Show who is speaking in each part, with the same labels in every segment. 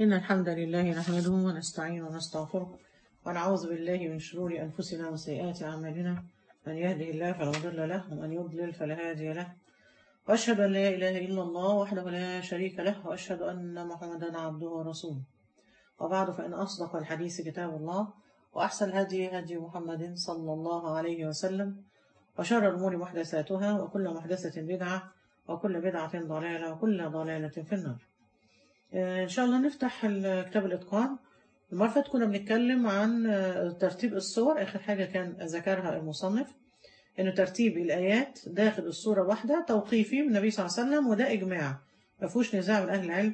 Speaker 1: إن الحمد لله نحمده ونستعين ونستغفره ونعوذ بالله من شرور أنفسنا وسيئات أعمالنا من يهده الله فلا مضل له ومن يضلل فلا هادي له وأشهد أن لا إله إلا الله وحده لا شريك له وأشهد أن محمدا عبده ورسوله وبعد فإن أصدق الحديث كتاب الله وأحسن الهدي هدي محمد صلى الله عليه وسلم وشر الأمور محدثاتها وكل محدثة بدعة وكل بدعة ضلالة وكل ضلالة في النار إن شاء الله نفتح كتاب الإتقان المرة اللي فاتت كنا بنتكلم عن ترتيب الصور آخر حاجة كان ذكرها المصنف إنه ترتيب الآيات داخل الصورة واحدة توقيفي من النبي صلى الله عليه وسلم وده إجماع ما فيهوش نزاع من أهل العلم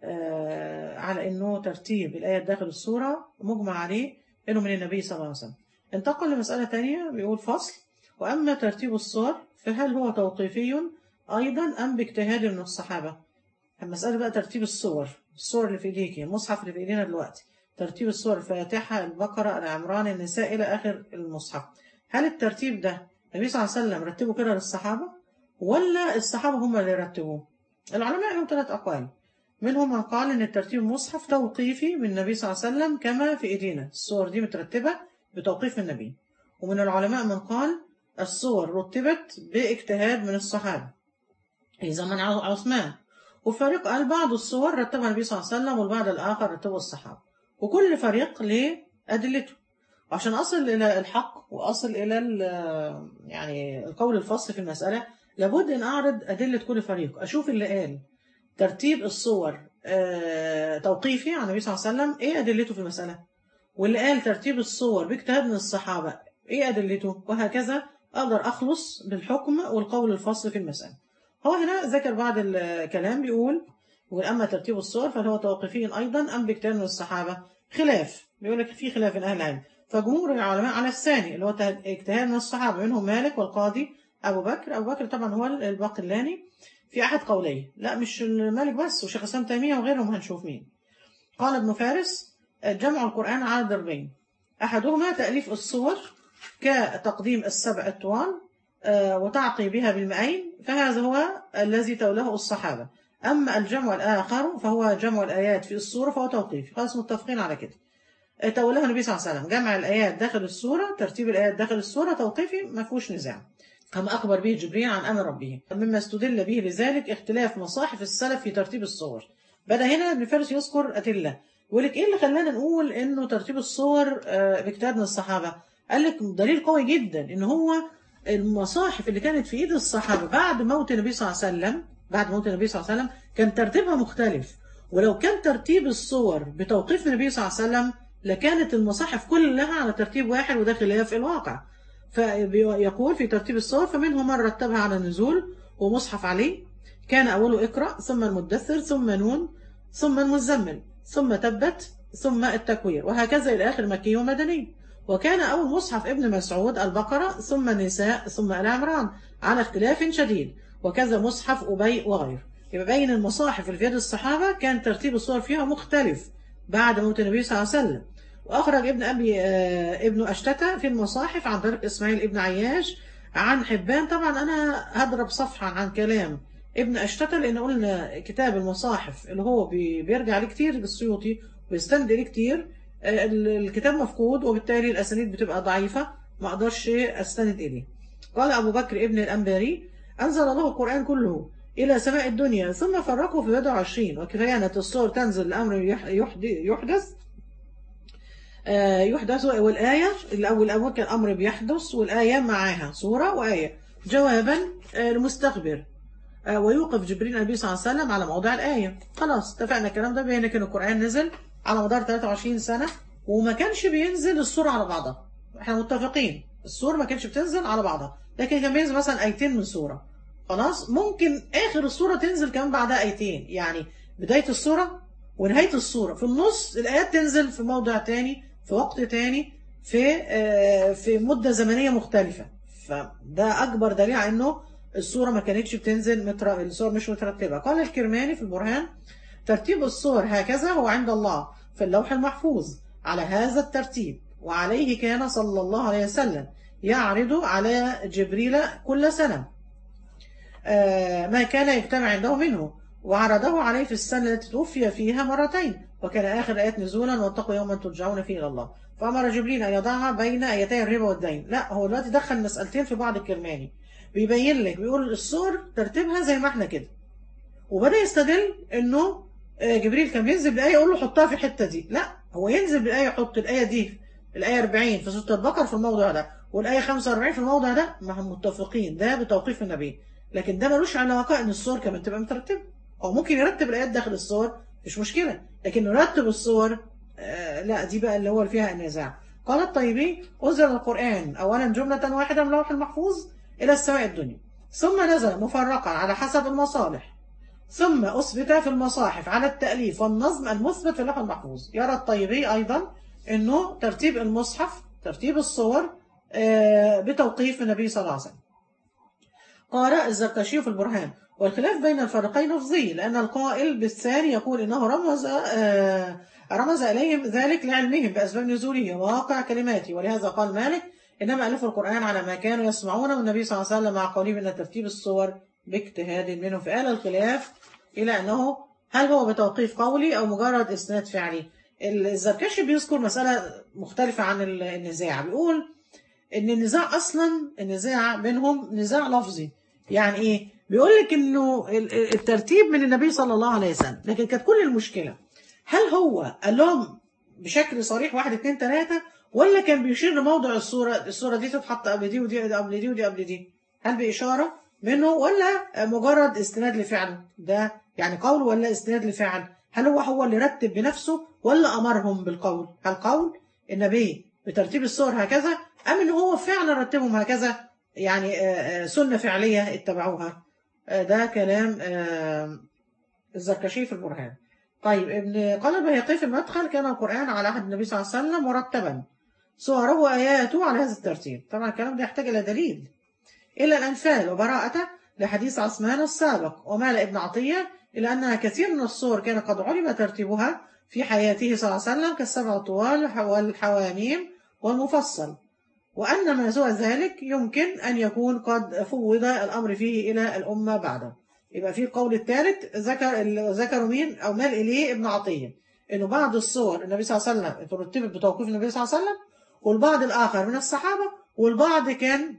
Speaker 1: على إنه ترتيب الآيات داخل الصورة مجمع عليه إنه من النبي صلى الله عليه وسلم انتقل لمسألة تانية بيقول فصل وأما ترتيب الصور فهل هو توقيفي أيضا أم باجتهاد من الصحابة المسألة بقى ترتيب الصور الصور اللي في إيديكي المصحف اللي في إيدينا دلوقتي ترتيب الصور الفاتحة البقرة العمران النساء إلى آخر المصحف هل الترتيب ده النبي صلى الله عليه وسلم رتبه كده للصحابة ولا الصحابة هم اللي رتبوه العلماء لهم ثلاث أقوال منهم من قال إن الترتيب المصحف توقيفي من النبي صلى الله عليه وسلم كما في إيدينا الصور دي مترتبة بتوقيف النبي ومن العلماء من قال الصور رتبت باجتهاد من الصحابة في زمن عثمان وفريق قال بعض الصور رتبها النبي صلى الله عليه وسلم والبعض الآخر رتبه الصحابة وكل فريق له أدلته وعشان أصل إلى الحق وأصل إلى يعني القول الفصل في المسألة لابد أن أعرض أدلة كل فريق أشوف اللي قال ترتيب الصور توقيفي عن النبي صلى الله عليه وسلم إيه أدلته في المسألة واللي قال ترتيب الصور باجتهاد من الصحابة إيه أدلته وهكذا أقدر أخلص بالحكم والقول الفصل في المسألة هو هنا ذكر بعض الكلام بيقول وأما ترتيب الصور فهو توقيفي أيضا أم باجتهاد من الصحابة خلاف بيقول لك في خلاف من أهل العلم فجمهور العلماء على الثاني اللي هو اجتهاد من الصحابة منهم مالك والقاضي أبو بكر أبو بكر طبعا هو الباقلاني في أحد قوليه لا مش مالك بس وشيخ الإسلام تيمية وغيرهم هنشوف مين قال ابن فارس جمع القرآن على ضربين أحدهما تأليف الصور كتقديم السبع الطوال وتعقيبها بالمئين فهذا هو الذي تولاه الصحابة أما الجمع الآخر فهو جمع الآيات في الصورة فهو توقيفي خلاص متفقين على كده تولاه النبي صلى الله عليه وسلم جمع الآيات داخل السورة ترتيب الآيات داخل السورة توقيفي ما فيهوش نزاع كما أخبر به جبريل عن أمر ربه مما استدل به لذلك اختلاف مصاحف السلف في ترتيب الصور بدأ هنا ابن فارس يذكر أدلة يقول لك إيه اللي خلانا نقول إنه ترتيب الصور باجتهاد من الصحابة قال لك دليل قوي جدا إن هو المصاحف اللي كانت في إيد الصحابة بعد موت النبي صلى الله عليه وسلم بعد موت النبي صلى الله عليه وسلم كان ترتيبها مختلف ولو كان ترتيب الصور بتوقيف النبي صلى الله عليه وسلم لكانت المصاحف كلها على ترتيب واحد وده خلاف الواقع فيقول في ترتيب الصور فمنهم من رتبها على النزول ومصحف عليه كان أوله اقرأ ثم المدثر ثم نون ثم المزمل ثم تبت ثم التكوير وهكذا إلى آخر مكي ومدني وكان أول مصحف ابن مسعود البقرة ثم النساء ثم العمران على اختلاف شديد وكذا مصحف أبي وغيره يبقى بين المصاحف اللي في يد الصحابة كان ترتيب الصور فيها مختلف بعد موت النبي صلى الله عليه وسلم وأخرج ابن أبي آه ابن أشتتة في المصاحف عن طريق إسماعيل ابن عياش عن حبان طبعا أنا هضرب صفحة عن كلام ابن أشتتة لأن قلنا كتاب المصاحف اللي هو بيرجع ليه كتير بالسيوطي ويستند ليه كتير آه الكتاب مفقود وبالتالي الأسانيد بتبقى ضعيفة ما أقدرش أستند إليه قال أبو بكر ابن الأنباري أنزل الله القرآن كله إلى سماء الدنيا ثم فرقه في بضع عشرين وكفاية الصور تنزل الأمر يحدث يحدث والآية الأول الأول كان أمر بيحدث والآية معاها صورة وآية جوابا المستخبر ويوقف جبريل النبي صلى الله عليه وسلم على موضع الآية خلاص اتفقنا الكلام ده بين كان القرآن نزل على مدار 23 سنة وما كانش بينزل الصورة على بعضها احنا متفقين الصورة ما كانش بتنزل على بعضها لكن كان بينزل مثلا آيتين من صورة خلاص ممكن آخر الصورة تنزل كمان بعدها آيتين يعني بداية الصورة ونهاية الصورة في النص الآيات تنزل في موضع تاني في وقت تاني في في مدة زمنية مختلفة فده أكبر دليل على إنه الصورة ما كانتش بتنزل متر... الصور مش مترتبة قال الكرماني في البرهان ترتيب الصور هكذا هو عند الله في اللوح المحفوظ على هذا الترتيب وعليه كان صلى الله عليه وسلم يعرض على جبريل كل سنة ما كان يجتمع عنده منه وعرضه عليه في السنة التي توفي فيها مرتين وكان آخر آيات نزولا واتقوا يوما ترجعون فيه إلى الله فأمر جبريل أن يضعها بين آيتي الربا والدين لا هو دلوقتي دخل مسألتين في بعض الكرماني بيبين لك بيقول الصور ترتيبها زي ما احنا كده وبدأ يستدل انه آه، جبريل كان بينزل بالآية يقول له حطها في الحتة دي لا هو ينزل بالآية يحط الآية دي الآية 40 في سورة البقرة في الموضع ده والآية 45 في الموضع ده ما هم متفقين ده بتوقيف النبي لكن ده ملوش علاقة ان الصور كمان تبقى مترتبة هو ممكن يرتب الآيات داخل الصور مش مشكلة لكن نرتب الصور آه لا دي بقى اللي هو اللي فيها النزاع قال الطيبي أنزل القرآن أولا جملة واحدة من لوح المحفوظ إلى السماء الدنيا ثم نزل مفرقا على حسب المصالح ثم أثبت في المصاحف على التأليف والنظم المثبت في اللوح المحفوظ يرى الطيبي أيضا أنه ترتيب المصحف ترتيب الصور آه، بتوقيف النبي صلى الله عليه وسلم قال الزركشي في البرهان والخلاف بين الفريقين لفظي لأن القائل بالثاني يقول إنه رمز آه، رمز إليهم ذلك لعلمهم بأسباب نزوله وواقع كلماته ولهذا قال مالك إنما ألفوا القرآن على ما كانوا يسمعونه والنبي صلى الله عليه وسلم مع قوله من ترتيب الصور باجتهاد منه فآل الخلاف إلى أنه هل هو بتوقيف قولي أو مجرد إسناد فعلي الزركشي بيذكر مسألة مختلفة عن النزاع بيقول إن النزاع أصلا النزاع بينهم نزاع لفظي يعني إيه بيقول لك إنه الترتيب من النبي صلى الله عليه وسلم لكن كانت كل المشكلة هل هو قال لهم بشكل صريح واحد اتنين تلاتة ولا كان بيشير لموضع الصورة الصورة دي تتحط قبل دي ودي قبل دي ودي قبل دي هل بإشارة منه ولا مجرد استناد لفعل ده يعني قول ولا استناد لفعل هل هو هو اللي رتب بنفسه ولا أمرهم بالقول هل قول النبي بترتيب الصور هكذا أم إن هو فعلا رتبهم هكذا يعني سنة فعلية اتبعوها ده كلام الزركشي في البرهان طيب ابن قال البيهقي في المدخل كان القرآن على عهد النبي صلى الله عليه وسلم مرتبا صوره وآياته على هذا الترتيب طبعا الكلام ده يحتاج إلى دليل إلا الأنفال وبراءته لحديث عثمان السابق ومال ابن عطية إلى أنها كثير من الصور كان قد علم ترتيبها في حياته صلى الله عليه وسلم كالسبع الطوال والحواميم والمفصل وأن ما سوى ذلك يمكن أن يكون قد فوض الأمر فيه إلى الأمة بعده يبقى في القول الثالث ذكر ذكروا مين أو مال إليه ابن عطية إنه بعض الصور النبي صلى الله عليه وسلم ترتبت بتوقيف النبي صلى الله عليه وسلم والبعض الآخر من الصحابة والبعض كان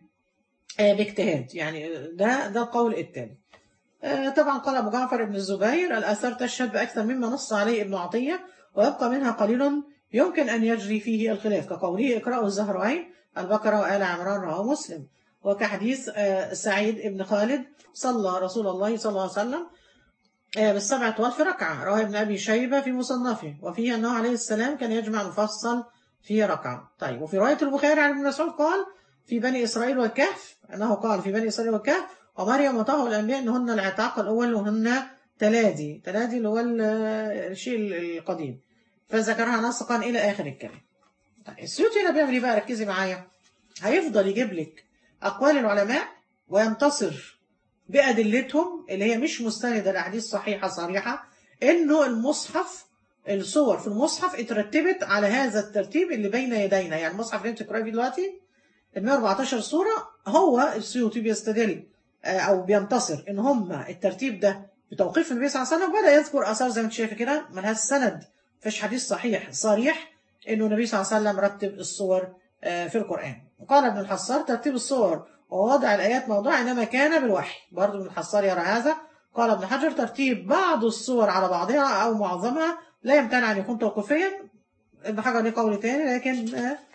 Speaker 1: باجتهاد يعني ده ده القول الثاني طبعا قال أبو جعفر بن الزبير الآثار تشهد بأكثر مما نص عليه ابن عطية ويبقى منها قليل يمكن أن يجري فيه الخلاف كقوله اقرأوا الزهرين البقرة وآل عمران رواه مسلم وكحديث سعيد بن خالد صلى رسول الله صلى الله عليه وسلم بالسبع طوال في ركعة رواه ابن أبي شيبة في مصنفه وفيه أنه عليه السلام كان يجمع مفصل في ركعة طيب وفي رواية البخاري عن ابن مسعود قال في بني إسرائيل والكهف أنه قال في بني إسرائيل والكهف ومريم وطه الأنبياء أنهن العتاق الأول وهن تلادي تلادي اللي هو الشيء القديم فذكرها نسقا إلى آخر الكلام طيب السيوطي هنا بيعمل إيه بقى ركزي معايا هيفضل يجيب لك أقوال العلماء وينتصر بأدلتهم اللي هي مش مستندة لأحاديث صحيحة صريحة إنه المصحف الصور في المصحف اترتبت على هذا الترتيب اللي بين يدينا يعني المصحف اللي انت بتقرايه دلوقتي ال 114 صورة هو السيوطي بيستدل او بينتصر ان هم الترتيب ده بتوقيف النبي صلى الله عليه وسلم وبدا يذكر اثار زي ما انت شايف كده ملهاش سند فيش حديث صحيح صريح انه النبي صلى الله عليه وسلم رتب الصور في القران وقال ابن الحصار ترتيب الصور ووضع الايات موضوع انما كان بالوحي برضه ابن الحصار يرى هذا قال ابن حجر ترتيب بعض الصور على بعضها او معظمها لا يمتنع ان يكون توقيفيا ابن حجر ليه قول تاني لكن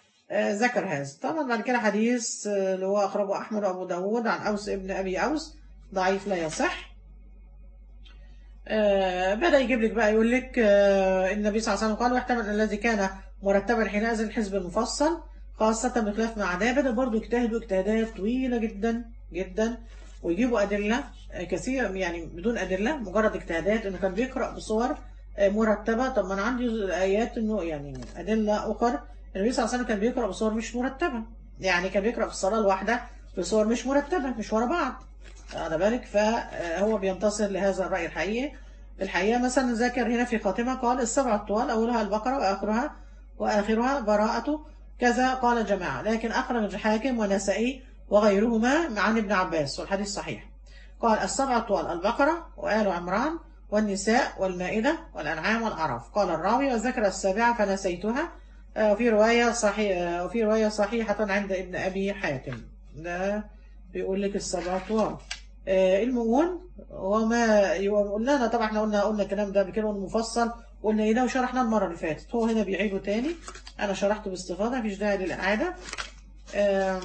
Speaker 1: ذكر هذا طبعا بعد كده حديث اللي هو أخرجه أحمد وأبو داود عن أوس ابن أبي أوس ضعيف لا يصح بدأ يجيب لك بقى يقول لك النبي صلى الله عليه وسلم قال واحتمل الذي كان مرتبا حينئذ الحزب المفصل خاصة بخلاف مع ده بدأ برضه يجتهدوا اجتهادات طويلة جدا جدا ويجيبوا أدلة كثير يعني بدون أدلة مجرد اجتهادات إنه كان بيقرأ بصور مرتبة طب ما أنا عندي آيات إنه يعني أدلة أخرى النبي صلى الله عليه وسلم كان بيقرأ بصور مش مرتبة يعني كان بيقرأ في الصلاة الواحدة بصور مش مرتبة مش ورا بعض على بالك فهو بينتصر لهذا الرأي الحقيقي الحقيقة مثلا ذكر هنا في خاتمة قال السبع الطوال أولها البقرة وآخرها وآخرها براءة كذا قال جماعة لكن أخرج الحاكم ونسائي وغيرهما عن ابن عباس والحديث صحيح قال السبع الطوال البقرة وآل عمران والنساء والمائدة والأنعام والأعراف قال الراوي وذكر السابعة فنسيتها آه، وفي رواية صحيح آه، وفي رواية صحيحة عند ابن أبي حاتم ده بيقول لك السبع طوال آه، المؤون وما قلنا لنا طبعا احنا قلنا قلنا الكلام ده قبل كده مفصل قلنا ايه ده وشرحناه المره اللي فاتت هو هنا بيعيده تاني انا شرحته باستفاضه مفيش داعي للاعاده آم،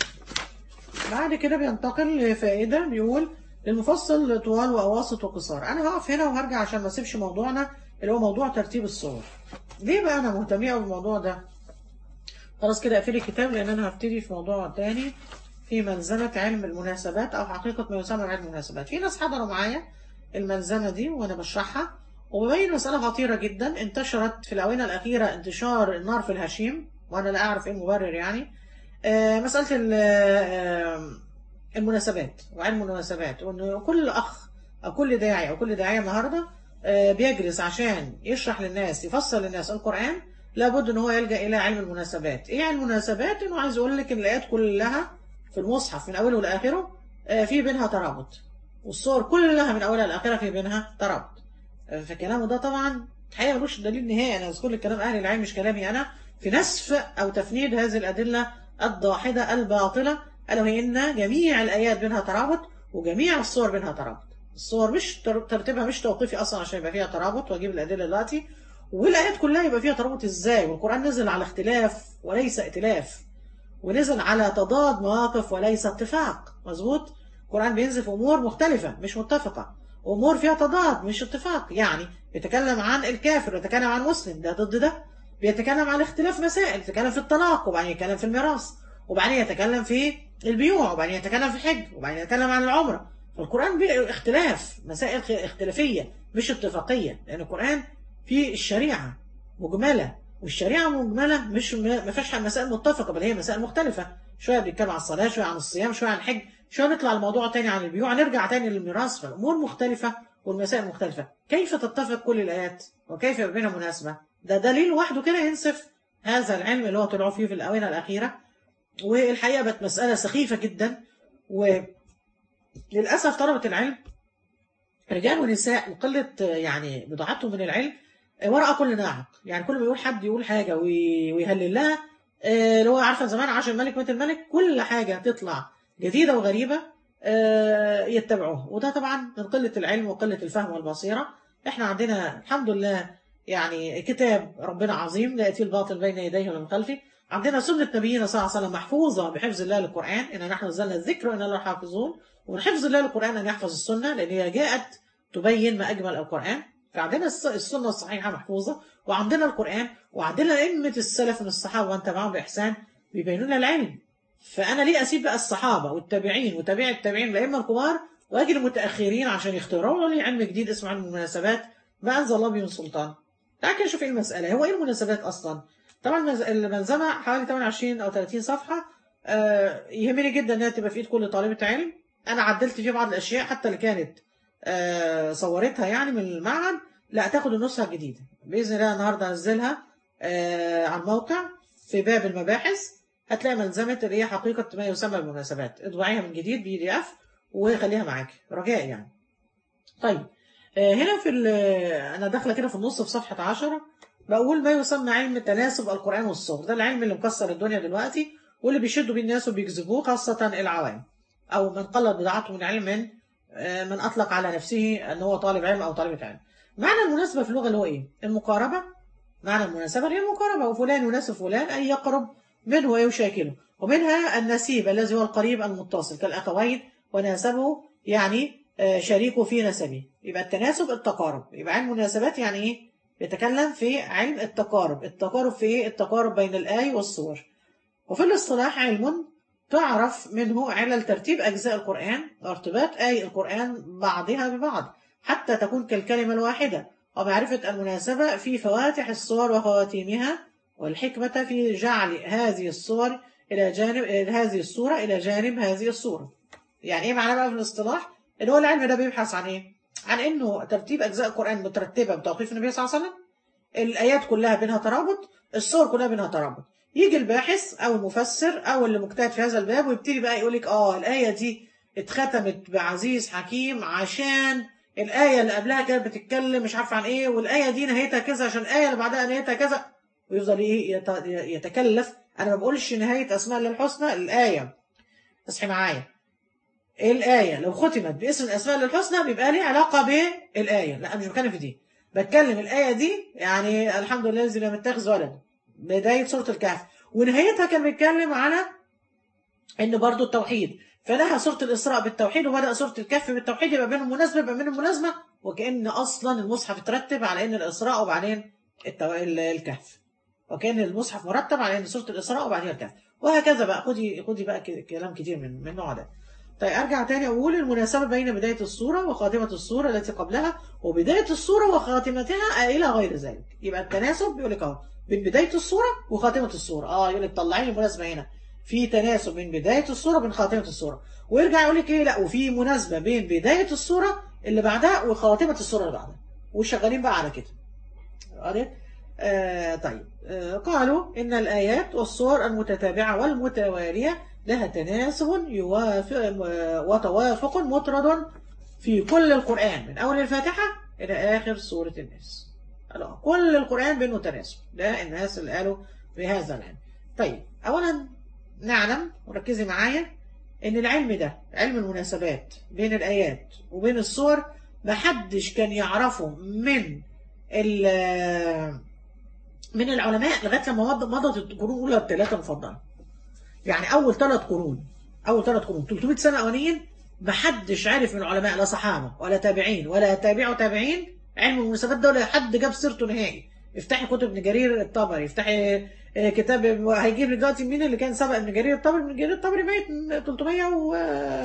Speaker 1: بعد كده بينتقل لفائده بيقول المفصل طوال وأواسط وقصار أنا هقف هنا وهرجع عشان ما اسيبش موضوعنا اللي هو موضوع ترتيب الصور ليه بقى أنا مهتمية بالموضوع ده خلاص كده اقفلي الكتاب لأن أنا هبتدي في موضوع تاني في ملزمة علم المناسبات أو حقيقة ما يسمى علم المناسبات في ناس حضروا معايا الملزمة دي وأنا بشرحها وببين مسألة خطيرة جدا انتشرت في الآونة الأخيرة انتشار النار في الهشيم وأنا لا أعرف إيه المبرر يعني آه، مسألة ال- آه، المناسبات وعلم المناسبات وان كل اخ او كل داعي او كل داعيه النهارده آه، بيجلس عشان يشرح للناس يفسر للناس القران لابد ان هو يلجا الى علم المناسبات ايه علم المناسبات انه عايز يقول لك ان الايات كلها في المصحف من اوله لاخره آه، في بينها ترابط والصور كلها من اولها لاخرها في بينها ترابط آه، فكلامه ده طبعا الحقيقه ملوش دليل نهائي انا اذكر لك كلام اهل العلم مش كلامي انا في نسف او تفنيد هذه الادله الضاحده الباطله ألا وهي إن جميع الآيات بينها ترابط وجميع الصور بينها ترابط الصور مش تر- ترتيبها مش توقيفي أصلا عشان يبقى فيها ترابط وأجيب الأدلة دلوقتي والآيات كلها يبقى فيها ترابط إزاي والقرآن نزل على اختلاف وليس ائتلاف ونزل على تضاد مواقف وليس اتفاق مظبوط القرآن بينزل في أمور مختلفة مش متفقة أمور فيها تضاد مش اتفاق يعني بيتكلم عن الكافر ويتكلم عن مسلم ده ضد ده بيتكلم عن اختلاف مسائل يتكلم في الطلاق وبعدين يتكلم في الميراث وبعدين يتكلم في البيوع وبعدين يتكلم في الحج وبعدين يتكلم عن العمرة فالقرآن بي- اختلاف مسائل خ- اختلافية مش اتفاقية لأن القرآن فيه الشريعة مجملة والشريعة مجملة مش م- ما فيهاش مسائل متفقة بل هي مسائل مختلفة شوية بيتكلم عن الصلاة شوية عن الصيام شوية عن الحج شوية نطلع الموضوع تاني عن البيوع نرجع تاني للميراث فالأمور مختلفة والمسائل مختلفة كيف تتفق كل الآيات وكيف يبقى بينها مناسبة ده دليل لوحده كده ينسف هذا العلم اللي هو طلعوا فيه في الآونة الأخيرة والحقيقة بقت مسألة سخيفة جدا وللأسف طلبة العلم رجال ونساء وقلة يعني بضاعتهم من العلم وراء كل ناعق يعني كل ما يقول حد يقول حاجة وي- ويهلل لها آه، اللي هو عارفة زمان عاش الملك مات الملك كل حاجة تطلع جديدة وغريبة آه، يتبعوها وده طبعا من قلة العلم وقلة الفهم والبصيرة احنا عندنا الحمد لله يعني كتاب ربنا عظيم لا يأتي الباطل بين يديه ولا من خلفه عندنا سنة نبينا صلى الله عليه وسلم محفوظة بحفظ الله للقرآن إن نحن نزلنا الذكر وإن الله حافظون ومن حفظ الله للقرآن أن يحفظ السنة لأن هي جاءت تبين ما أجمل القرآن فعندنا الس- السنة الصحيحة محفوظة وعندنا القرآن وعندنا أئمة السلف من الصحابة وأنت معهم بإحسان بيبينوا لنا العلم فأنا ليه أسيب بقى الصحابة والتابعين وتابع التابعين الأئمة الكبار وأجي المتأخرين عشان يختاروا لي علم جديد اسمه علم المناسبات ما أنزل الله به من سلطان تعال كده نشوف ايه المسألة هو ايه المناسبات أصلا طبعا المز- الملزمة حوالي 28 أو 30 صفحة آه، يهمني جدا انها تبقى في ايد كل طالبة علم انا عدلت فيه بعض الاشياء حتى اللي كانت آه، صورتها يعني من المعهد لا تاخد النسخة الجديدة بإذن الله النهاردة انزلها آه، على الموقع في باب المباحث هتلاقي ملزمة اللي هي حقيقة ما يسمى بالمناسبات اطبعيها من جديد بي دي اف وخليها معاك رجاء يعني طيب آه، هنا في ال- انا داخله كده في النص في صفحه 10 بقول ما يسمى علم تناسب القران والصور ده العلم اللي مكسر الدنيا دلوقتي واللي بيشدوا بيه الناس وبيجذبوه خاصه العوام او من قلت بضاعته من علم من آه، من اطلق على نفسه ان هو طالب علم او طالبه علم معنى المناسبه في اللغه اللي هو ايه المقاربه معنى المناسبه هي المقاربه وفلان يناسب فلان اي يقرب منه ويشاكله ومنها النسيب الذي هو القريب المتصل كالاخوين وناسبه يعني آه، شريكه في نسبه يبقى التناسب التقارب يبقى علم المناسبات يعني ايه بيتكلم في علم التقارب التقارب في ايه التقارب بين الآي والصور وفي الاصطلاح علم تعرف منه علل ترتيب أجزاء القرآن وارتباط آي القرآن بعضها ببعض حتى تكون كالكلمة الواحدة ومعرفة المناسبة في فواتح الصور وخواتيمها والحكمة في جعل هذه الصور إلى جانب هذه الصورة إلى جانب هذه الصورة يعني ايه معناه بقى في الاصطلاح ان هو العلم ده بيبحث عن ايه عن انه ترتيب اجزاء القران مترتبه بتوقيف النبي صلى الله عليه وسلم الايات كلها بينها ترابط الصور كلها بينها ترابط يجي الباحث او المفسر او اللي مجتهد في هذا الباب ويبتدي بقى يقول لك اه الايه دي اتختمت بعزيز حكيم عشان الآية اللي قبلها كانت بتتكلم مش عارفة عن إيه والآية دي نهايتها كذا عشان الآية اللي بعدها نهايتها كذا ويفضل إيه يت- يتكلف أنا ما بقولش نهاية أسماء الله الحسنى الآية اصحي معايا الآية لو ختمت باسم الأسماء الله الحسنى بيبقى ليه علاقة بالآية لا أنا مش بتكلم في دي بتكلم الآية دي يعني الحمد لله الذي لم يتخذ ولد بداية سورة الكهف ونهايتها كان بيتكلم على ان برضو التوحيد فنهى سورة الإسراء بالتوحيد وبدأ سورة الكهف بالتوحيد يبقى بينهم مناسبة يبقى بينهم مناسبة وكأن أصلا المصحف اترتب على ان الإسراء وبعدين التو... ال- الكهف وكأن المصحف مرتب على ان سورة الإسراء وبعدين الكهف وهكذا بقى خدي خدي بقى ك- كلام كتير من من النوع ده طيب ارجع تاني اقول المناسبة بين بداية السورة وخاتمة السورة التي قبلها وبداية السورة وخاتمتها الى غير ذلك يبقى التناسب بيقول لك اهو بين بداية السورة وخاتمة السورة اه يقول لك طلعي لي المناسبة هنا في تناسب بين بداية السورة وبين خاتمة السورة ويرجع يقول لك ايه لا وفي مناسبة بين بداية السورة اللي بعدها وخاتمة السورة اللي بعدها وشغالين بقى على كده واضح؟ آه طيب آه قالوا إن الآيات والصور المتتابعة والمتوالية لها تناسب يوافق آه، وتوافق مطرد في كل القرآن من أول الفاتحة إلى آخر سورة الناس قالوا كل القرآن بينه تناسب ده الناس اللي قالوا بهذا العلم طيب أولا نعلم وركزي معايا إن العلم ده علم المناسبات بين الآيات وبين الصور محدش كان يعرفه من ال- من العلماء لغايه لما مض- مضت القرون الاولى الثلاثه المفضله. يعني اول ثلاث قرون اول ثلاث قرون 300 سنه اولانيين ما حدش عارف من العلماء لا صحابه ولا تابعين ولا تابعوا تابعين علم المناسبات ده ولا حد جاب سيرته نهائي. افتحي كتب ابن جرير الطبري افتحي آه، كتاب هيجيب لي دلوقتي مين اللي كان سبق ابن جرير الطبري ابن جرير الطبري ميت من 300 و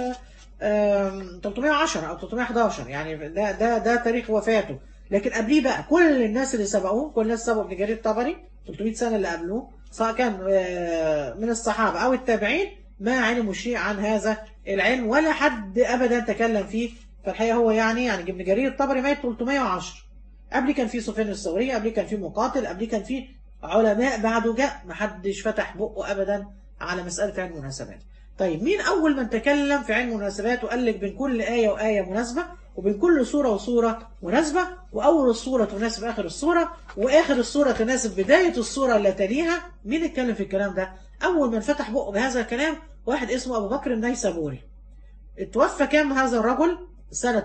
Speaker 1: آم، 310 او 311 يعني ده ده ده تاريخ وفاته لكن قبليه بقى كل الناس اللي سبقوه كل الناس سبقوا ابن جرير الطبري 300 سنه اللي قبلوه سواء كان آه، من الصحابه او التابعين ما علموا شيء عن هذا العلم ولا حد ابدا تكلم فيه فالحقيقه هو يعني يعني ابن جرير الطبري مات 310 قبل كان في سفيان الثوري قبل كان في مقاتل قبل كان في علماء بعده جاء ما حدش فتح بقه ابدا على مساله علم المناسبات طيب مين اول من تكلم في علم المناسبات وقال لك بين كل ايه وايه مناسبه وبين كل سوره وسوره مناسبه واول السوره تناسب اخر السوره واخر السوره تناسب بدايه السوره اللي تليها مين اتكلم في الكلام ده اول من فتح بقه بهذا الكلام واحد اسمه ابو بكر النيسابوري اتوفى كام هذا الرجل سنه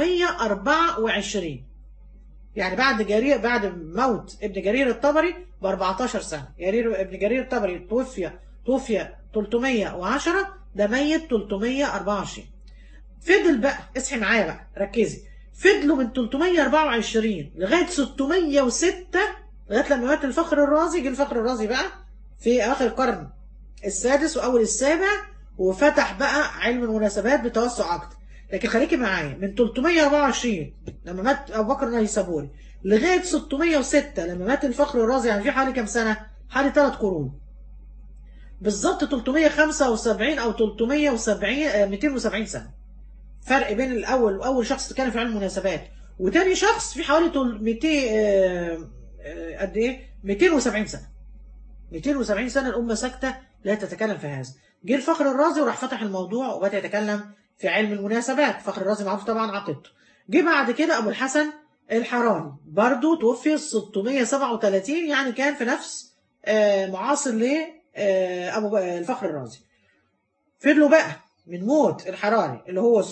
Speaker 1: 324 يعني بعد جرير بعد موت ابن جرير الطبري ب 14 سنه جرير ابن جرير الطبري توفي توفي 310 ده ميت 324 فضل بقى اصحي معايا بقى ركزي فضلوا من 324 لغايه 606 لغايه لما مات الفخر الرازي جه الفخر الرازي بقى في اخر القرن السادس واول السابع وفتح بقى علم المناسبات بتوسع اكتر لكن خليكي معايا من 324 لما مات ابو بكر النيسابوري لغايه 606 لما مات الفخر الرازي يعني في حوالي كام سنه؟ حوالي ثلاث قرون بالظبط 375 او 370 آه، 270 سنه فرق بين الاول واول شخص اتكلم في علم المناسبات وتاني شخص في حوالي تل- 200 آه، آه، قد ايه 270 سنه 270 سنه الامه ساكته لا تتكلم في هذا جه الفخر الرازي وراح فتح الموضوع وبدا يتكلم في علم المناسبات فخر الرازي معروف طبعا عقيدته جه بعد كده ابو الحسن الحراني برضه توفي 637 يعني كان في نفس آه، معاصر ل آه، ابو ب- الفخر الرازي فضلوا بقى من موت الحراري اللي هو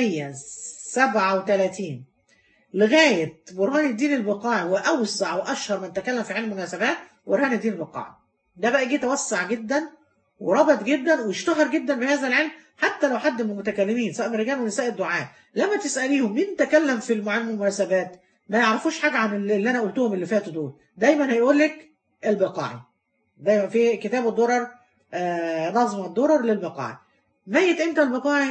Speaker 1: 637 لغاية برهان الدين البقاعي وأوسع وأشهر من تكلم في علم المناسبات برهان الدين البقاعي ده بقى جه توسع جدا وربط جدا واشتهر جدا بهذا العلم حتى لو حد من المتكلمين سواء من رجال ونساء الدعاء لما تسأليهم مين تكلم في علم المناسبات ما يعرفوش حاجة عن اللي اللي أنا قلتهم اللي فاتوا دول دايما هيقول لك البقاعي دايما في كتاب الدرر آه نظم الدرر للبقاعي ميت امتى البقاعي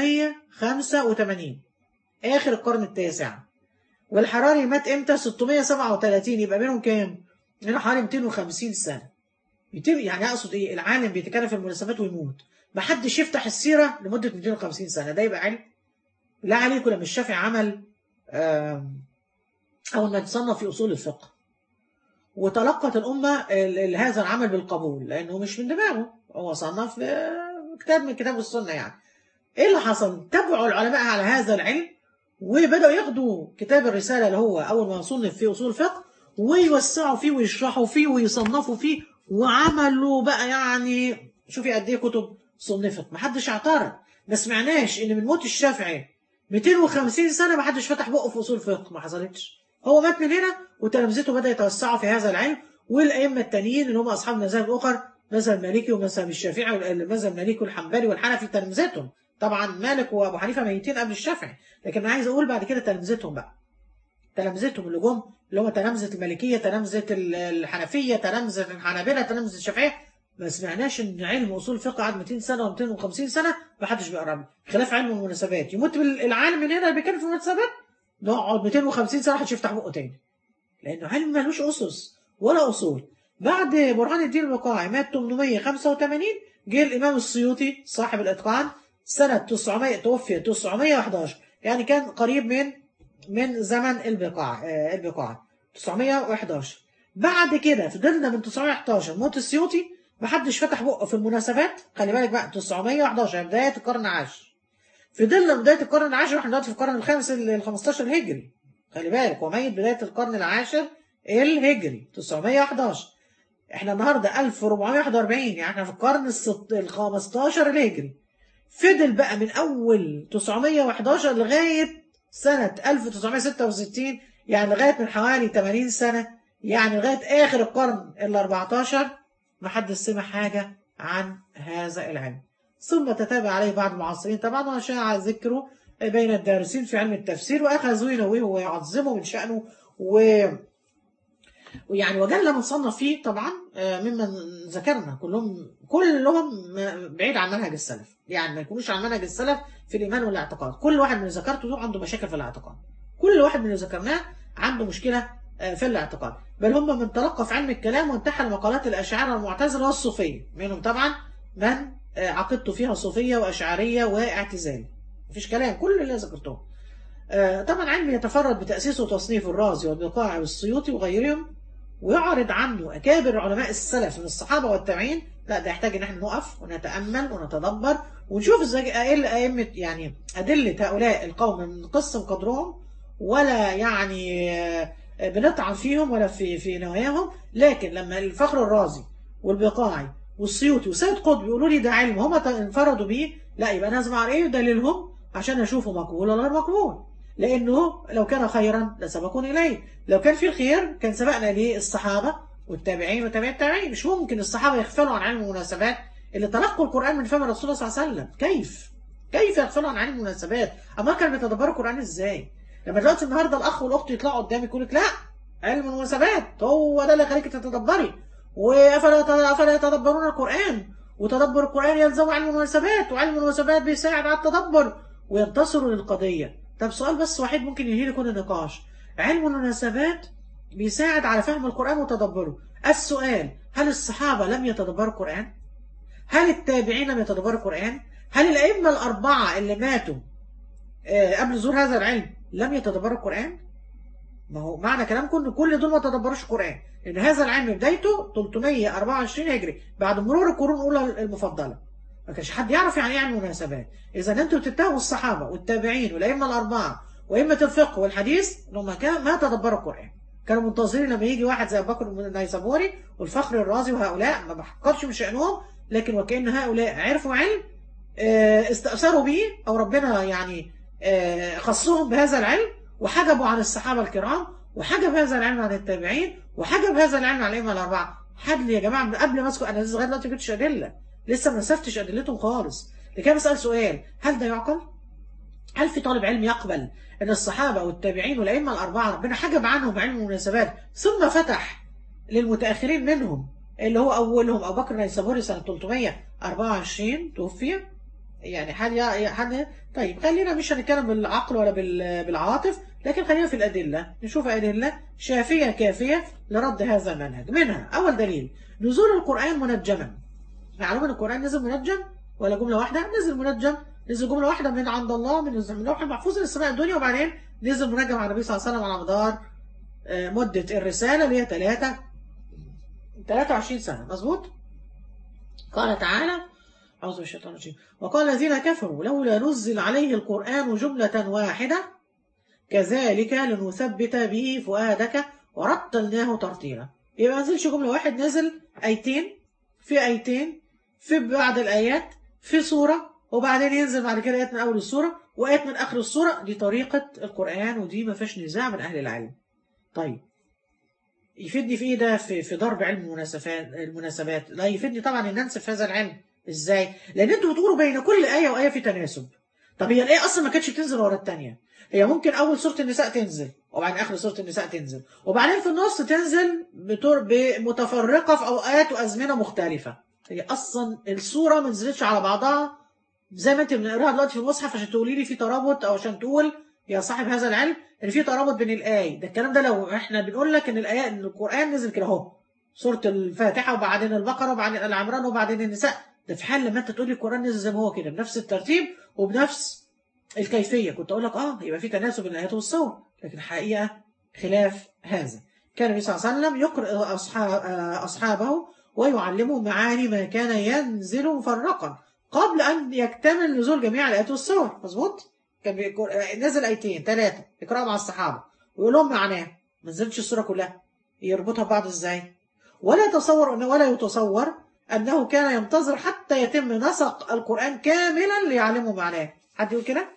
Speaker 1: 885 اخر القرن التاسع والحراري مات امتى 637 يبقى بينهم كام هنا حوالي 250 سنه 200 يعني اقصد ايه العالم بيتكلم في المناسبات ويموت ما حدش يفتح السيره لمده 250 سنه ده يبقى علم لا عليكم لما الشافعي عمل آم، اول ما تصنف في اصول الفقه وتلقت الامه ال- ال- هذا العمل بالقبول لانه مش من دماغه هو صنف آه، كتاب من كتاب السنه يعني ايه اللي حصل تبعوا العلماء على هذا العلم وبدأوا ياخدوا كتاب الرسالة اللي هو أول ما صنف فيه أصول الفقه ويوسعوا فيه ويشرحوا فيه ويصنفوا فيه وعملوا بقى يعني شوفي قد ايه كتب صنفت محدش اعترض ما سمعناش ان من موت الشافعي 250 سنة محدش فتح بقه في أصول الفقه ما حصلتش هو مات من هنا وتلامذته بدأ يتوسعوا في هذا العلم والأئمة التانيين اللي هم أصحاب المذاهب الأخرى مذهب المالكي ومذهب الشافعي والمذهب المالكي والحنبلي والحنفي تلامذتهم طبعا مالك وابو حنيفه ميتين قبل الشافعي لكن انا عايز اقول بعد كده تلامذتهم بقى تلامذتهم اللي جم اللي هم تلامذه المالكيه تلامذه الحنفيه تلامذه الحنابله تلامذه الشافعيه ما سمعناش ان علم اصول الفقه قعد 200 سنه و250 سنه ما حدش بيقرا له خلاف علم المناسبات يموت العالم من هنا اللي بيتكلم في المناسبات نقعد 250 سنه محدش يفتح بقه تاني لانه علم ملوش اسس ولا اصول بعد برهان الدين الوقاعي مات 885 جه الامام السيوطي صاحب الاتقان سنة 900 توفي 911 يعني كان قريب من من زمن البقاع آه البقاع 911 بعد كده فضلنا من 911 موت السيوطي محدش فتح بقه في المناسبات خلي بالك بقى 911 بداية القرن العاشر فضلنا من بداية القرن العاشر احنا دلوقتي في القرن الخامس ال 15 الهجري خلي بالك هو ميت بداية القرن العاشر الهجري 911 احنا النهارده 1441 يعني احنا في القرن ال 15 الهجري فضل بقى من اول 911 لغايه سنه 1966 يعني لغايه من حوالي 80 سنه يعني لغايه اخر القرن ال 14 ما حد سمع حاجه عن هذا العلم ثم تتابع عليه بعض المعاصرين طبعا وشاع ذكره بين الدارسين في علم التفسير واخذوا ينويه ويعظموا من شانه و ويعني وجل من صنف فيه طبعا ممن ذكرنا كلهم كلهم بعيد عن منهج السلف يعني ما يكونوش عن منهج السلف في الايمان والاعتقاد كل واحد من اللي ذكرته دول عنده مشاكل في الاعتقاد كل واحد من اللي ذكرناه عنده مشكله في الاعتقاد بل هم من تلقى في علم الكلام وانتحل مقالات الاشاعره والمعتزله والصوفيه منهم طبعا من عقيدته فيها صوفيه واشعريه واعتزال مفيش كلام كل اللي ذكرتهم طبعا علم يتفرد بتاسيس وتصنيف الرازي والبقاعي والسيوطي وغيرهم ويعرض عنه أكابر علماء السلف من الصحابة والتابعين لا ده يحتاج إن احنا نقف ونتأمل ونتدبر ونشوف ازاي ايه أئمة يعني أدلة هؤلاء القوم من قسم قدرهم ولا يعني بنطعن فيهم ولا في في نواياهم لكن لما الفخر الرازي والبقاعي والسيوطي وسيد قطب يقولوا لي ده علم هم انفردوا بيه لا يبقى لازم اعرف ايه دليلهم عشان اشوفه مقبول ولا غير مقبول لأنه لو كان خيرا لسبقون إليه لو كان في الخير كان سبقنا ليه الصحابة والتابعين وتابعين التابعين مش ممكن الصحابة يغفلوا عن علم المناسبات اللي تلقوا القرآن من فم الرسول صلى الله عليه وسلم كيف كيف يغفلوا عن علم المناسبات أما كانوا بيتدبروا القرآن إزاي لما دلوقتي النهارده الأخ والأخت يطلعوا قدامي يقول لك لا علم المناسبات هو ده اللي يخليك تتدبري وأفلا أفلا يتدبرون القرآن وتدبر القرآن يلزم علم المناسبات وعلم المناسبات بيساعد على التدبر وينتصروا للقضية طب سؤال بس واحد ممكن ينهي لي كل النقاش علم المناسبات بيساعد على فهم القرآن وتدبره السؤال هل الصحابة لم يتدبروا القرآن هل التابعين لم يتدبروا القرآن هل الأئمة الأربعة اللي ماتوا قبل ظهور هذا العلم لم يتدبروا القرآن ما هو معنى كلامكم ان كل دول ما تدبروش القرآن لأن هذا العلم بدايته 324 هجري بعد مرور القرون الأولى المفضلة ما كانش حد يعرف يعني ايه علم المناسبات اذا انتوا بتتهموا الصحابه والتابعين والائمه الاربعه وائمه الفقه والحديث انهم ما تدبروا القران كانوا منتظرين لما يجي واحد زي ابو بكر النيسابوري والفخر الرازي وهؤلاء ما بحقرش من شانهم لكن وكان هؤلاء عرفوا علم استاثروا به او ربنا يعني خصهم بهذا العلم وحجبوا عن الصحابه الكرام وحجب هذا العلم عن التابعين وحجب هذا العلم عن الائمه الاربعه حد يا جماعه قبل ما اسكت انا لغايه دلوقتي ما جبتش ادله لسه ما نسفتش ادلتهم خالص لكن بسال سؤال هل ده يعقل هل في طالب علم يقبل ان الصحابه والتابعين والائمه الاربعه ربنا حجب عنهم علم المناسبات ثم فتح للمتاخرين منهم اللي هو اولهم ابو بكر النيسابوري سنه 324 توفي يعني حد حد طيب خلينا مش هنتكلم بالعقل ولا بالعاطف لكن خلينا في الادله نشوف ادله شافيه كافيه لرد هذا المنهج منها اول دليل نزول القران منجما معلوم ان القران نزل منجم ولا جمله واحده نزل منجم نزل جمله واحده من عند الله من من اللوح المحفوظ للسماء الدنيا وبعدين نزل منجم على النبي صلى الله عليه وسلم على مدار مده الرساله اللي هي 3 23 سنه مظبوط قال تعالى أعوذ بالشيطان الرجيم وقال الذين كفروا لولا نزل عليه القرآن جملة واحدة كذلك لنثبت به فؤادك ورتلناه ترتيلا يبقى ما نزلش جملة واحد نزل آيتين في آيتين في بعض الآيات في سورة وبعدين ينزل بعد كده آيات من أول السورة وآيات من آخر السورة دي طريقة القرآن ودي ما فيش نزاع من أهل العلم طيب يفيدني في ايه ده في في ضرب علم المناسبات المناسبات لا يفيدني طبعا ان انسف هذا العلم ازاي لان انتوا بتقولوا بين كل ايه وايه في تناسب طب هي الايه اصلا ما كانتش بتنزل ورا الثانيه هي ممكن اول سوره النساء تنزل وبعدين اخر سوره النساء تنزل وبعدين في النص تنزل بتور متفرقه في اوقات وازمنه مختلفه هي اصلا السوره ما نزلتش على بعضها زي ما انت بنقراها دلوقتي في المصحف عشان تقولي لي في ترابط او عشان تقول يا صاحب هذا العلم ان في ترابط بين الايه ده الكلام ده لو احنا بنقول لك ان الايه ان القران نزل كده اهو سوره الفاتحه وبعدين البقره وبعدين ال عمران وبعدين النساء ده في حال لما انت تقول لي القران نزل زي ما هو كده بنفس الترتيب وبنفس الكيفيه كنت اقول لك اه يبقى في تناسب بين الايات والصور لكن الحقيقه خلاف هذا كان النبي صلى الله عليه وسلم يقرأ أصحاب أصحابه ويعلمهم معاني ما كان ينزل مفرقا قبل أن يكتمل نزول جميع الآيات والسور مظبوط؟ كان بيقول نزل آيتين ثلاثة يقرأوا مع الصحابة ويقول لهم معناه ما نزلتش السورة كلها يربطها ببعض ازاي؟ ولا يتصور أنه ولا يتصور أنه كان ينتظر حتى يتم نسق القرآن كاملا ليعلموا معناه حد يقول كده؟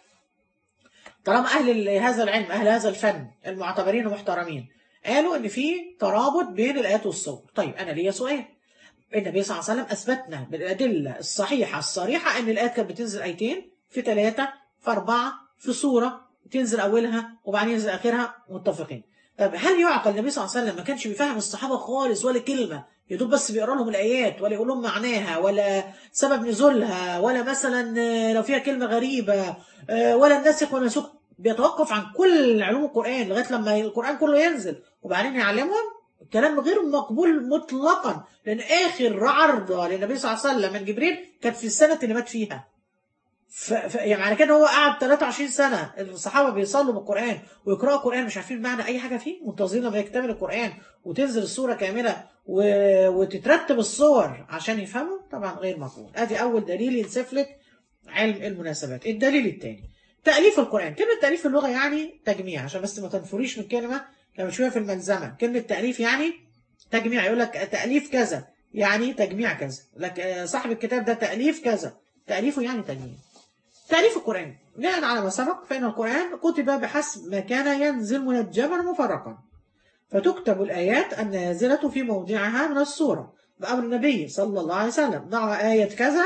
Speaker 1: طالما أهل هذا العلم أهل هذا الفن المعتبرين ومحترمين قالوا ان في ترابط بين الايات والصور طيب انا ليا سؤال النبي صلى الله عليه وسلم اثبتنا بالادله الصحيحه الصريحه ان الايات كانت بتنزل ايتين في ثلاثه في اربعه في سوره تنزل اولها وبعدين ينزل اخرها متفقين طب هل يعقل النبي صلى الله عليه وسلم ما كانش بيفهم الصحابه خالص ولا كلمه يدوب بس بيقرا لهم الايات ولا يقول لهم معناها ولا سبب نزولها ولا مثلا لو فيها كلمه غريبه ولا الناسخ والمنسوخ بيتوقف عن كل علوم القرآن لغاية لما القرآن كله ينزل وبعدين يعلمهم الكلام غير مقبول مطلقا لأن آخر عرضة للنبي صلى الله عليه وسلم من جبريل كانت في السنة اللي مات فيها ف... ف... يعني معنى كده هو قعد 23 سنة الصحابة بيصلوا بالقرآن ويقرأوا القرآن مش عارفين معنى أي حاجة فيه منتظرين لما يكتمل القرآن وتنزل السورة كاملة و... وتترتب الصور عشان يفهموا طبعا غير مقبول ادي أول دليل ينسف لك علم المناسبات الدليل الثاني تأليف القرآن كلمة تأليف في اللغة يعني تجميع عشان بس ما تنفريش من كلمة لما تشوفها في الملزمة كلمة تأليف يعني تجميع يقول لك تأليف كذا يعني تجميع كذا لك صاحب الكتاب ده تأليف كذا تأليفه يعني تجميع تأليف القرآن بناء على ما سبق فإن القرآن كتب بحسب ما كان ينزل منجما مفرقا فتكتب الآيات النازلة في موضعها من السورة بأمر النبي صلى الله عليه وسلم ضع آية كذا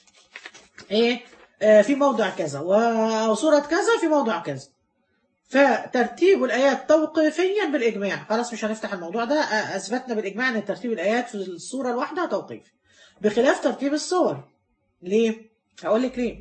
Speaker 1: إيه في موضع كذا وصورة كذا في موضع كذا فترتيب الآيات توقيفيا بالإجماع خلاص مش هنفتح الموضوع ده أثبتنا بالإجماع أن ترتيب الآيات في الصورة الواحدة توقيف بخلاف ترتيب الصور ليه؟ هقول لك ليه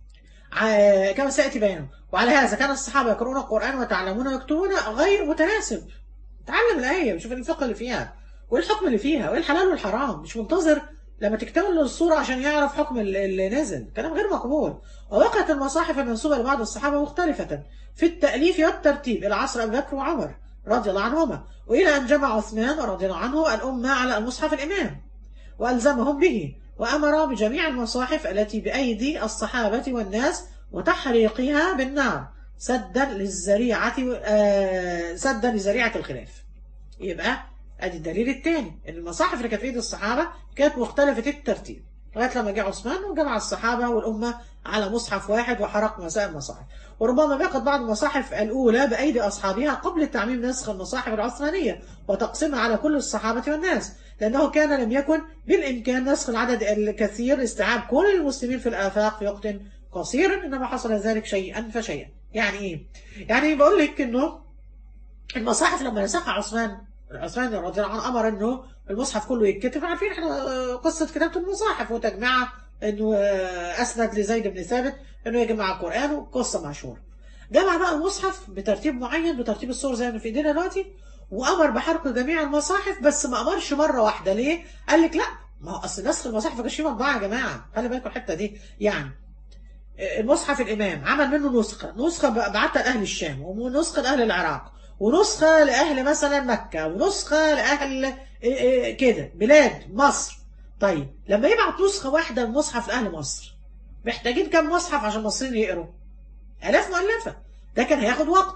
Speaker 1: كما سيأتي بيانه وعلى هذا كان الصحابة يقرؤون القرآن ويتعلمون ويكتبون غير متناسب تعلم الآية وشوف الفقه اللي فيها وإيه الحكم اللي فيها وإيه الحلال والحرام مش منتظر لما تكتمل الصورة عشان يعرف حكم اللي نزل كلام غير مقبول ووقعت المصاحف المنسوبة لبعض الصحابة مختلفة في التأليف والترتيب إلى عصر أبي بكر وعمر رضي الله عنهما وإلى أن جمع عثمان رضي الله عنه الأمة على المصحف الإمام وألزمهم به وأمر بجميع المصاحف التي بأيدي الصحابة والناس وتحريقها بالنار سدا للزريعة آه سدا لزريعة الخلاف يبقى ادي الدليل الثاني ان المصاحف اللي كانت في ايد الصحابه كانت مختلفه الترتيب لغايه لما جاء عثمان وجمع الصحابه والامه على مصحف واحد وحرق مسائل المصاحف وربما باقت بعض المصاحف الاولى بايدي اصحابها قبل تعميم نسخ المصاحف العثمانيه وتقسيمها على كل الصحابه والناس لانه كان لم يكن بالامكان نسخ العدد الكثير لاستيعاب كل المسلمين في الافاق في وقت قصير انما حصل ذلك شيئا فشيئا يعني ايه يعني بقول لك انه المصاحف لما نسخها عثمان عثمان رضي الله عنه امر انه المصحف كله يتكتب عارفين احنا قصه كتابه المصاحف وتجميعها انه اسند لزيد بن ثابت انه يجمع القران وقصه مشهوره جمع بقى المصحف بترتيب معين بترتيب الصور زي ما في ايدينا دلوقتي وامر بحرق جميع المصاحف بس ما امرش مره واحده ليه؟ قال لك لا ما هو اصل نسخ المصاحف ما كانش فيه مطبعه يا جماعه خلي بالكم الحته دي يعني المصحف الامام عمل منه نسخه نسخه بعتها لاهل الشام ونسخه لاهل العراق ونسخة لأهل مثلا مكة ونسخة لأهل كده بلاد مصر طيب لما يبعت نسخة واحدة المصحف لأهل مصر محتاجين كم مصحف عشان المصريين يقروا آلاف مؤلفة ده كان هياخد وقت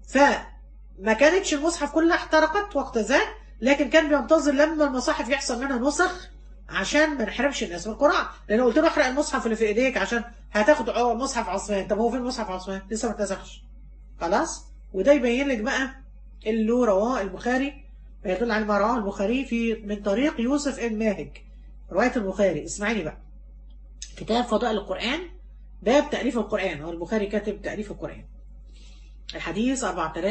Speaker 1: فما كانتش المصحف كلها احترقت وقت ذاك لكن كان بينتظر لما المصاحف يحصل منها نسخ عشان ما نحرمش الناس من القرآن لأنه قلت له احرق المصحف اللي في إيديك عشان هتاخد عو- مصحف عثمان طب هو فين مصحف عثمان لسه ما اتنسخش خلاص وده يبين لك بقى اللي رواه البخاري يدل على ما رواه البخاري في من طريق يوسف ابن ماهج رواية البخاري اسمعيني بقى كتاب فضائل القرآن باب تأليف القرآن هو البخاري كاتب تأليف القرآن الحديث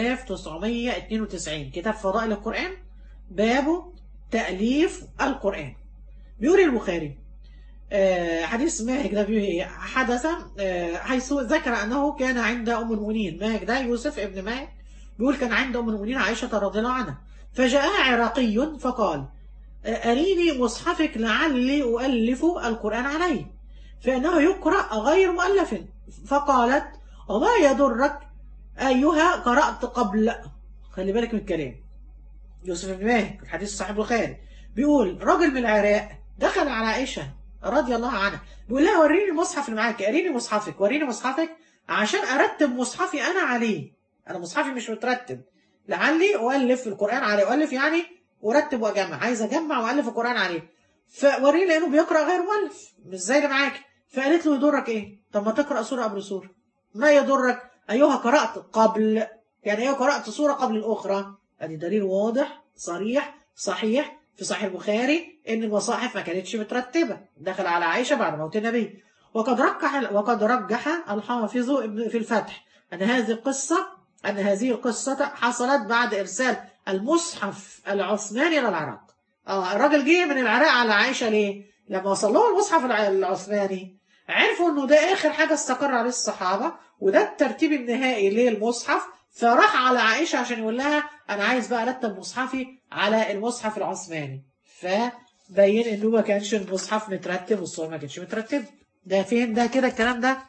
Speaker 1: 4992 كتاب فضائل القرآن باب تأليف القرآن بيقول البخاري آه، حديث ماهك ده بيقول حدث آه، حيث ذكر أنه كان عند أم المؤمنين ماهك ده يوسف ابن ماهك بيقول كان عند أم المؤمنين عائشة رضي الله عنها فجاء عراقي فقال آه، أريني مصحفك لعلي أؤلف القرآن عليه فإنه يقرأ غير مؤلف فقالت وما يضرك أيها قرأت قبل خلي بالك من الكلام يوسف بن مالك الحديث صحيح البخاري بيقول راجل من العراق دخل على عائشة رضي الله عنها بيقول لها وريني المصحف اللي معاك وريني مصحفك وريني مصحفك عشان أرتب مصحفي أنا عليه أنا مصحفي مش مترتب لعلي أؤلف القرآن عليه أؤلف يعني أرتب وأجمع عايز أجمع وألف القرآن عليه فوريني لأنه بيقرأ غير مؤلف مش زي اللي معاك فقالت له يضرك إيه طب ما تقرأ سورة قبل سورة ما يضرك أيها قرأت قبل يعني أيها قرأت سورة قبل الأخرى ادي دليل واضح صريح صحيح في صحيح البخاري ان المصاحف ما كانتش مترتبه دخل على عائشه بعد موت النبي وقد رجح وقد رجح الحافظ ابن في الفتح ان هذه القصه ان هذه القصه حصلت بعد ارسال المصحف العثماني الى العراق اه الراجل جه من العراق على عائشه ليه لما وصل له المصحف الع- العثماني عرفوا انه ده اخر حاجه استقر عليه الصحابه وده الترتيب النهائي للمصحف فراح على عائشه عشان يقول لها انا عايز بقى ارتب مصحفي على المصحف العثماني فبين انه ما كانش المصحف مترتب والصور ما كانتش مترتب ده فين ده كده الكلام ده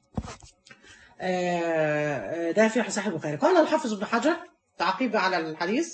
Speaker 1: آه، آه، ده في صحيح البخاري قال الحافظ ابن حجر تعقيب على الحديث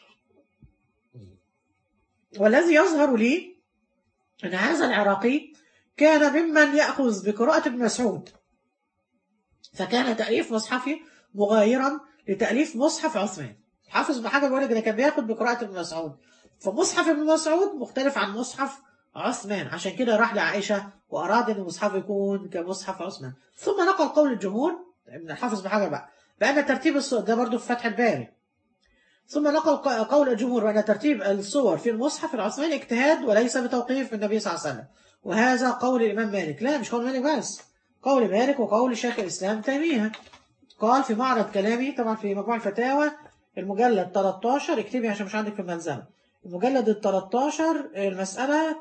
Speaker 1: والذي يظهر لي ان هذا العراقي كان ممن ياخذ بقراءه ابن مسعود فكان تاليف مصحفه مغايرا لتاليف مصحف عثمان حافظ بن حجر بيقول لك ده كان بياخد بقراءة ابن مسعود فمصحف ابن مسعود مختلف عن مصحف عثمان عشان كده راح لعائشة وأراد أن المصحف يكون كمصحف عثمان ثم نقل قول الجمهور ابن حافظ بن حجر بقى بأن ترتيب الصور ده برضه في فتح الباري ثم نقل ق- قول الجمهور بأن ترتيب الصور في المصحف العثماني اجتهاد وليس بتوقيف من النبي صلى الله عليه وسلم وهذا قول الإمام مالك لا مش قول مالك بس قول مالك وقول شيخ الإسلام تيمية قال في معرض كلامي طبعا في مجموع الفتاوى المجلد 13 اكتبي عشان مش عندك في الملزمة المجلد ال 13 المسألة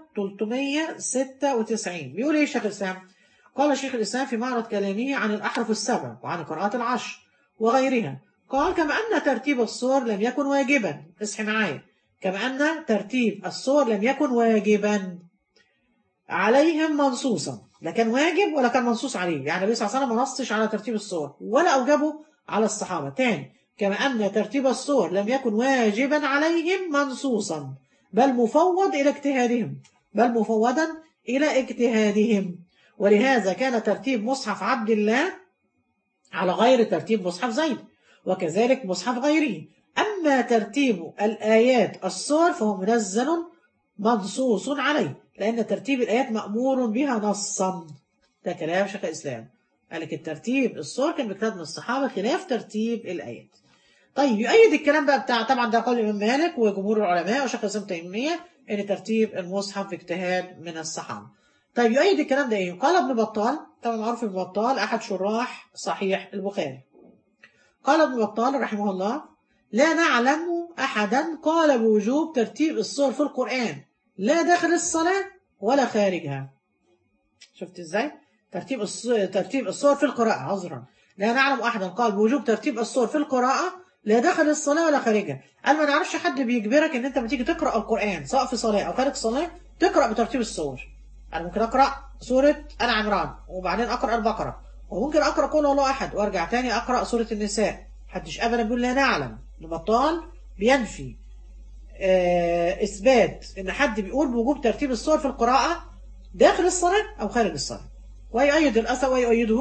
Speaker 1: 396 بيقول ايه شيخ الإسلام؟ قال شيخ الإسلام في معرض كلامه عن الأحرف السبع وعن قراءات العشر وغيرها قال كما أن ترتيب الصور لم يكن واجبا اصحي معايا كما أن ترتيب الصور لم يكن واجبا عليهم منصوصا لا كان واجب ولا كان منصوص عليه يعني النبي صلى الله عليه وسلم ما نصش على ترتيب الصور ولا أوجبه على الصحابة تاني كما أن ترتيب الصور لم يكن واجبا عليهم منصوصا بل مفوض إلى اجتهادهم بل مفوضا إلى اجتهادهم ولهذا كان ترتيب مصحف عبد الله على غير ترتيب مصحف زيد وكذلك مصحف غيره أما ترتيب الآيات الصور فهو منزل منصوص عليه لأن ترتيب الآيات مأمور بها نصا ده كلام شيخ الإسلام قال لك الترتيب الصور كان بكتاب من الصحابة خلاف ترتيب الآيات طيب يؤيد الكلام بقى بتاع طبعا ده قول الإمام مالك وجمهور العلماء وشيخ الإسلام تيمية إن ترتيب المصحف اجتهاد من الصحابة طيب يؤيد الكلام ده إيه؟ قال ابن بطال طبعا معروف ابن بطال أحد شراح صحيح البخاري قال ابن بطال رحمه الله لا نعلم أحدا قال بوجوب ترتيب الصور في القرآن لا داخل الصلاة ولا خارجها شفت ازاي ترتيب الص- ترتيب الصور في القراءة عذرا لا نعلم أحدا قال بوجوب ترتيب الصور في القراءة لا داخل الصلاة ولا خارجها قال ما نعرفش حد بيجبرك ان انت لما تيجي تقرأ القرآن سواء في صلاة او خارج صلاة تقرأ بترتيب الصور انا ممكن اقرأ سورة آل عمران وبعدين اقرأ البقرة وممكن اقرأ قول الله احد وارجع تاني اقرأ سورة النساء محدش ابدا بيقول لا نعلم البطال بينفي آه، اثبات ان حد بيقول بوجوب ترتيب الصور في القراءة داخل الصلاة او خارج الصلاة ويؤيد الاثر ويؤيده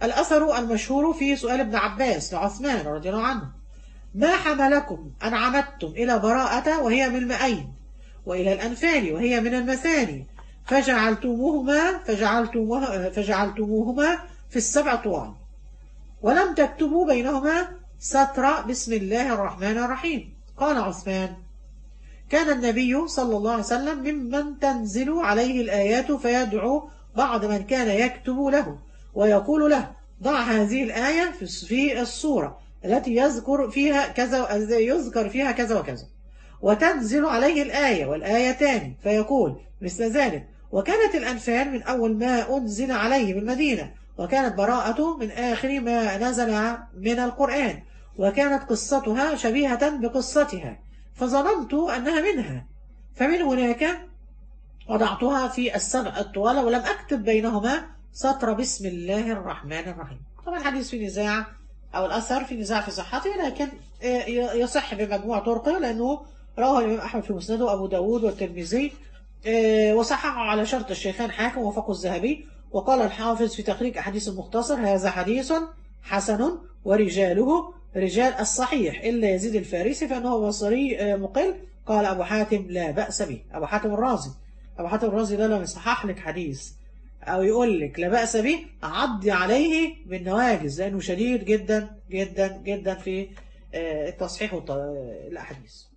Speaker 1: الأثر المشهور في سؤال ابن عباس لعثمان رضي الله عنه ما حملكم أن عمدتم إلى براءة وهي من المئين وإلى الأنفال وهي من المثاني فجعلتموهما فجعلتموها فجعلتموهما في السبع طوال ولم تكتبوا بينهما ستر بسم الله الرحمن الرحيم قال عثمان كان النبي صلى الله عليه وسلم ممن تنزل عليه الآيات فيدعو بعض من كان يكتب له ويقول له ضع هذه الآية في الصورة التي يذكر فيها كذا يذكر فيها كذا وكذا وتنزل عليه الآية والآيتان فيقول مثل ذلك وكانت الأنفال من أول ما أنزل عليه بالمدينة وكانت براءته من آخر ما نزل من القرآن وكانت قصتها شبيهة بقصتها فظننت أنها منها فمن هناك وضعتها في السبع الطوال ولم أكتب بينهما سطر بسم الله الرحمن الرحيم طبعا الحديث في نزاع أو الأثر في نزاع في صحته لكن يصح بمجموع طرقه لأنه رواه الإمام أحمد في مسنده وأبو داود والترمذي وصححه على شرط الشيخان حاكم وفقه الذهبي وقال الحافظ في تخريج أحاديث المختصر هذا حديث حسن ورجاله رجال الصحيح إلا يزيد الفارسي فإنه بصري مقل قال أبو حاتم لا بأس به أبو حاتم الرازي أبو حاتم الرازي ده لما يصحح لك حديث أو يقول لك لا بأس به عضي عليه بالنواجز لأنه شديد جدا جدا جدا في التصحيح والأحاديث